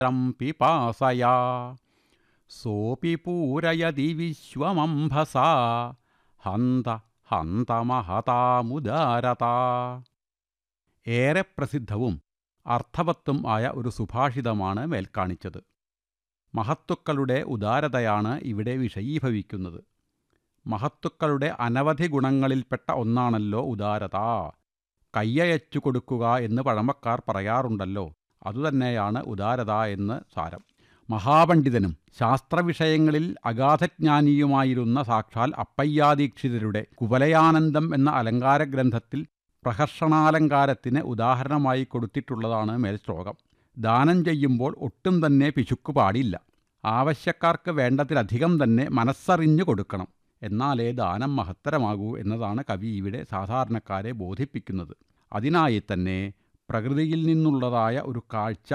രം പിപാസയാ സോപി പൂരയതി വിശ്വമംഭസാ ഹന്ത ഹന്തമഹതാമുദാരത ഏറെ പ്രസിദ്ധവും അർത്ഥവത്തും ആയ ഒരു സുഭാഷിതമാണ് മേൽക്കാണിച്ചത് മഹത്തുക്കളുടെ ഉദാരതയാണ് ഇവിടെ വിഷയീഭവിക്കുന്നത് മഹത്തുക്കളുടെ അനവധി ഗുണങ്ങളിൽപ്പെട്ട ഒന്നാണല്ലോ ഉദാരത കയ്യയച്ചു കൊടുക്കുക എന്ന് പഴമക്കാർ പറയാറുണ്ടല്ലോ അതുതന്നെയാണ് ഉദാരത എന്ന് സാരം മഹാപണ്ഡിതനും ശാസ്ത്രവിഷയങ്ങളിൽ അഗാധജ്ഞാനിയുമായിരുന്ന സാക്ഷാൽ അപ്പയ്യാദീക്ഷിതരുടെ കുവലയാനന്ദം എന്ന അലങ്കാര ഗ്രന്ഥത്തിൽ പ്രഹർഷണാലങ്കാരത്തിന് ഉദാഹരണമായി കൊടുത്തിട്ടുള്ളതാണ് മേൽശ്ലോകം ദാനം ചെയ്യുമ്പോൾ ഒട്ടും തന്നെ പിശുക്ക് പാടില്ല ആവശ്യക്കാർക്ക് വേണ്ടതിലധികം തന്നെ മനസ്സറിഞ്ഞു കൊടുക്കണം എന്നാലേ ദാനം മഹത്തരമാകൂ എന്നതാണ് കവി ഇവിടെ സാധാരണക്കാരെ ബോധിപ്പിക്കുന്നത് അതിനായി തന്നെ പ്രകൃതിയിൽ നിന്നുള്ളതായ ഒരു കാഴ്ച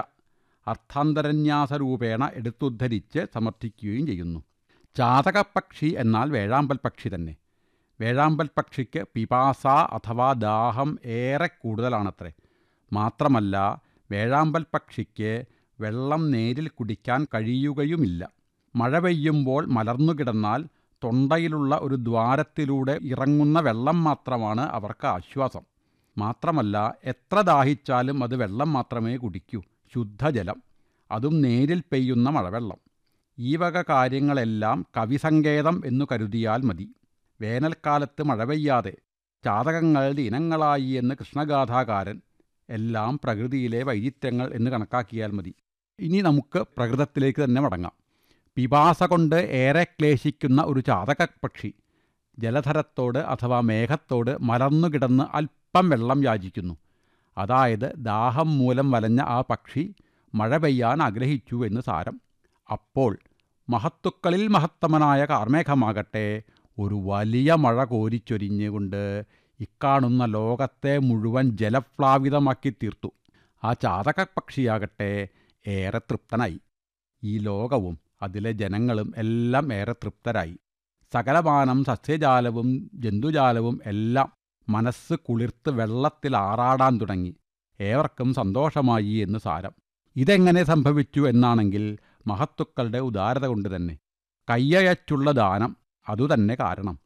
അർത്ഥാന്തരന്യാസരൂപേണ എടുത്തുദ്ധരിച്ച് സമർത്ഥിക്കുകയും ചെയ്യുന്നു ചാതകപ്പക്ഷി എന്നാൽ വേഴാമ്പൽ പക്ഷി തന്നെ വേഴാമ്പൽ പക്ഷിക്ക് പിപാസ അഥവാ ദാഹം ഏറെ കൂടുതലാണത്രേ മാത്രമല്ല വേഴാമ്പൽ പക്ഷിക്ക് വെള്ളം നേരിൽ കുടിക്കാൻ കഴിയുകയുമില്ല മഴ പെയ്യുമ്പോൾ മലർന്നു കിടന്നാൽ തൊണ്ടയിലുള്ള ഒരു ദ്വാരത്തിലൂടെ ഇറങ്ങുന്ന വെള്ളം മാത്രമാണ് അവർക്ക് ആശ്വാസം മാത്രമല്ല എത്ര ദാഹിച്ചാലും അത് വെള്ളം മാത്രമേ കുടിക്കൂ ശുദ്ധജലം അതും നേരിൽ പെയ്യുന്ന മഴവെള്ളം ഈ വക കാര്യങ്ങളെല്ലാം കവിസങ്കേതം എന്നു കരുതിയാൽ മതി വേനൽക്കാലത്ത് മഴ പെയ്യാതെ ചാതകങ്ങൾ ദിനങ്ങളായി എന്ന് കൃഷ്ണഗാഥാകാരൻ എല്ലാം പ്രകൃതിയിലെ വൈചിത്രങ്ങൾ എന്ന് കണക്കാക്കിയാൽ മതി ഇനി നമുക്ക് പ്രകൃതത്തിലേക്ക് തന്നെ മടങ്ങാം പിപാസ കൊണ്ട് ഏറെ ക്ലേശിക്കുന്ന ഒരു ചാതകപ്പക്ഷി ജലധരത്തോട് അഥവാ മേഘത്തോട് മലർന്നു കിടന്ന് അല്പം വെള്ളം യാചിക്കുന്നു അതായത് ദാഹം മൂലം വലഞ്ഞ ആ പക്ഷി മഴ പെയ്യാൻ ആഗ്രഹിച്ചു എന്ന് സാരം അപ്പോൾ മഹത്തുക്കളിൽ മഹത്തമനായ കാർമേഘമാകട്ടെ ഒരു വലിയ മഴ കോരിച്ചൊരിഞ്ഞുകൊണ്ട് ഇക്കാണുന്ന ലോകത്തെ മുഴുവൻ ജലപ്ലാവിതമാക്കി തീർത്തു ആ ചാതകപ്പക്ഷിയാകട്ടെ ഏറെ തൃപ്തനായി ഈ ലോകവും അതിലെ ജനങ്ങളും എല്ലാം ഏറെ തൃപ്തരായി സകലമാനം സസ്യജാലവും ജന്തുജാലവും എല്ലാം മനസ്സ് കുളിർത്ത് വെള്ളത്തിൽ ആറാടാൻ തുടങ്ങി ഏവർക്കും സന്തോഷമായി എന്ന് സാരം ഇതെങ്ങനെ സംഭവിച്ചു എന്നാണെങ്കിൽ മഹത്തുക്കളുടെ ഉദാരത കൊണ്ട് തന്നെ കയ്യയച്ചുള്ള ദാനം അതുതന്നെ കാരണം